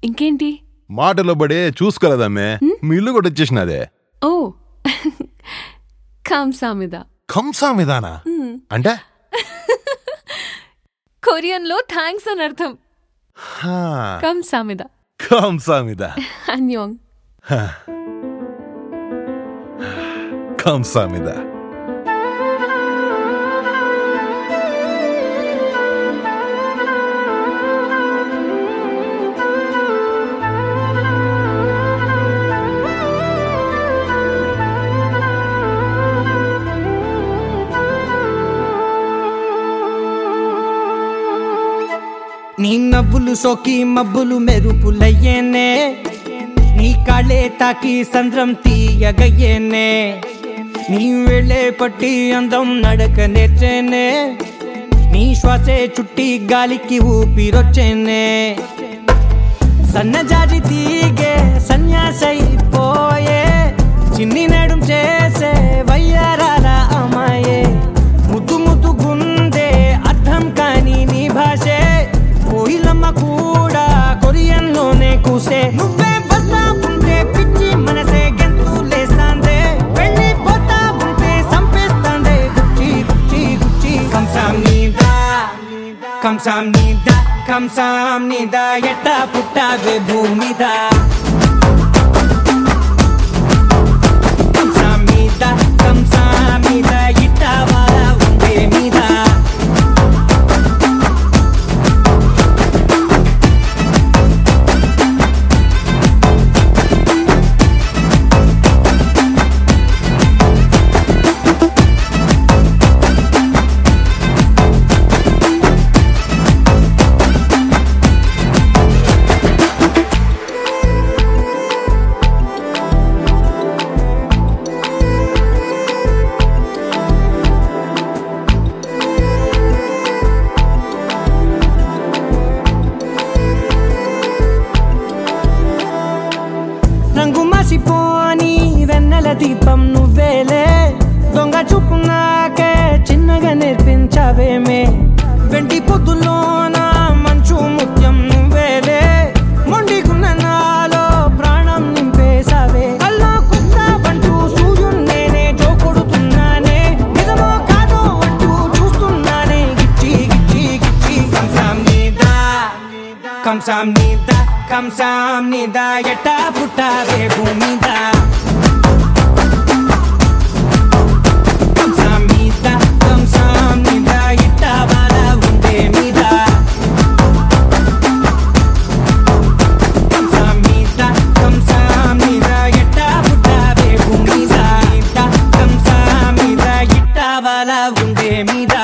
ఇంకేంటి మాటలో పడే చూసుకోలేదమ్మే మీ ఇల్లు కూడా వచ్చేసినదే ఓ కాంసామిద కంసా విధాన అంటే కొరియన్లో థ్యాంక్స్ అని అర్థం హా, కంసామిద కంసా మీద అన్యోంగ్ కంసా మీద నీ నవ్వులు సోకి మబ్బులు మెరుపులయ్యేనే నీ కాళ్ళే తాకి సంద్రం తీయగయ్యేనే నీ వెళ్ళే పట్టి అందం నడక నేర్చేనే నీ శ్వాసే చుట్టి గాలికి ఊపిరొచ్చేనే సన్నజాజి తీగే సన్యాసైపోయే చిన్ని నడుం చేసే వయ్యారాల అమ్మాయే ముద్దు ముద్దు గుందే అర్థం కాని నీ భాషే కోయిలమ్మ కూడా కొరియన్లోనే కూసే నువ్వే వస్తా ఉంటే పిచ్చి మనసే గెంతు లేస్తాందే వెళ్ళి పోతా ఉంటే సంపేస్తాందే గుచ్చి గుచ్చి గుచ్చి కంసాం నీదా కంసాం నీదా కంసాం నీదా ఎట్ట పుట్టావే భూమిదా కంసాం మీద కంసాం మీద ఇట్టవాల ఉండే మీద రంగు మాసిపోని వెన్నెల దీపం నువ్వేలే దొంగ చూపు నాకే చిన్నగా నేర్పించావేమే వెంటి పొద్దులోన మంచు ముత్యం నువ్వేలే మొండిగున్న నాలో ప్రాణం నింపేశావే కల్లో కుస్తావంటూ సూర్యున్నేనే జోకొడుతున్నానే నిజమో కాదో అంటూ చూస్తున్నానే గిచ్చి గిచ్చి గిచ్చి కంసాం నీదా కంసాం నీద కంసాం నీద ఎట్ట పుట్టావే భూమిద కంసాం నీద కంసాం నీద ఎట్ట బాల ఉండే మీద కంసాం నీద కంసాం నీద ఎట్ట పుట్టావే భూమిద నీద కంసాం నీద ఎట్ట బాల ఉండే మీద